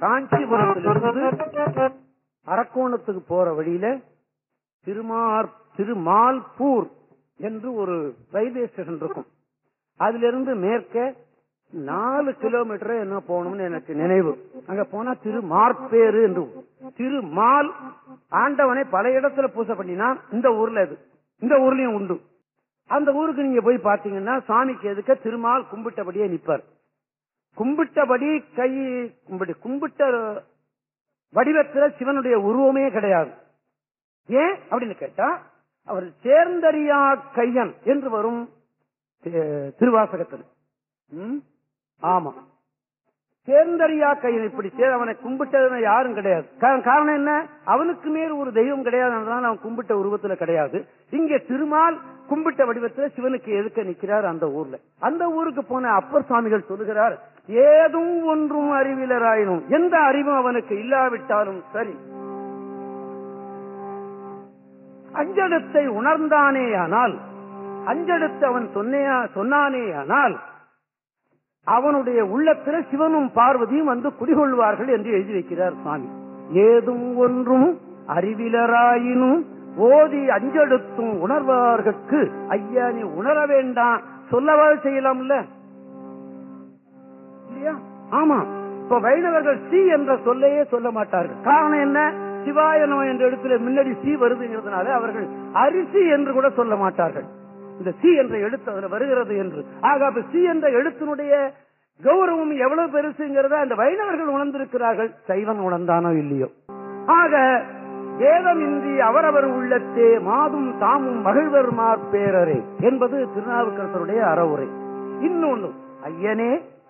காஞ்சிபுரத்திலிருந்து அரக்கோணத்துக்கு போற வழியில திருமார் திருமால்பூர் என்று ஒரு ரயில்வே ஸ்டேஷன் இருக்கும் அதுல இருந்து மேற்க நாலு கிலோமீட்டர் என்ன போகணும்னு எனக்கு நினைவு அங்க போனா திருமார்பேரு என்று ஊர். திருமால் ஆண்டவனை பல இடத்துல பூசை பண்ணினான் இந்த ஊர்ல இது இந்த ஊர்லயும் உண்டு அந்த ஊருக்கு நீங்க போய் பாத்தீங்கன்னா சாமிக்கு எதுக்க திருமால் கும்பிட்டபடியே நிப்பார் கும்பிட்டபடி கை கும்பிட்டு கும்பிட்ட வடிவத்துல சிவனுடைய உருவமே கிடையாது ஏன் அப்படின்னு கேட்டா அவர் சேர்ந்தறியா கையன் என்று வரும் தி- திருவாசகத்தில் ம்? ஆமா சேர்ந்தறியா கையன் இப்படி சேர் அவனை கும்பிட்டது யாரும் கிடையாது கா- காரணம் என்ன அவனுக்கு மேல் ஒரு தெய்வம் கிடையாது அதனால அவன் கும்பிட்ட உருவத்துல கிடையாது இங்க திருமால் கும்பிட்ட வடிவத்துல சிவனுக்கு எதுக்க நிக்கிறார் அந்த ஊர்ல அந்த ஊருக்கு போன அப்பர் சுவாமிகள் சொல்லுகிறார் ஏதும் ஒன்றும் அறிவிலராயினும் எந்த அறிவும் அவனுக்கு இல்லாவிட்டாலும் சரி அஞ்செழுத்தை உணர்ந்தானேயானால் அஞ்செழுத்து அவன் சொன்னேயா சொன்னானேயானால் அவனுடைய உள்ளத்துல சிவனும் பார்வதியும் வந்து குடிகொள்வார்கள் என்று எழுதி வைக்கிறார் சுவாமி ஏதும் ஒன்றும் அறிவிலராயினும் ஓதி அஞ்செடுத்தும் உணர்வார்கட்கு ஐயா நீ உணர வேண்டாம் சொல்லவா செய்யலாம்ல இல்லையா ஆமா இப்ப வைணவர்கள் சி என்ற சொல்லையே சொல்ல மாட்டார்கள் காரணம் என்ன சிவாயனோ என்ற இடத்துல முன்னாடி சி வருதுங்கிறதுனால அவர்கள் அரிசி என்று கூட சொல்ல மாட்டார்கள் இந்த சி என்ற எழுத்து அதுல வருகிறது என்று ஆக அப்ப சி என்ற எழுத்தினுடைய கௌரவம் எவ்வளவு பெருசுங்கிறத அந்த வைணவர்கள் உணர்ந்திருக்கிறார்கள் சைவன் உணர்ந்தானோ இல்லையோ ஆக வேதமின்றி அவரவர் உள்ளத்தே மாதும் தாமும் மகிழ்வர் மாற்பேரரே என்பது திருநாவுக்கரசருடைய அறவுரை இன்னொன்னு ஐயனே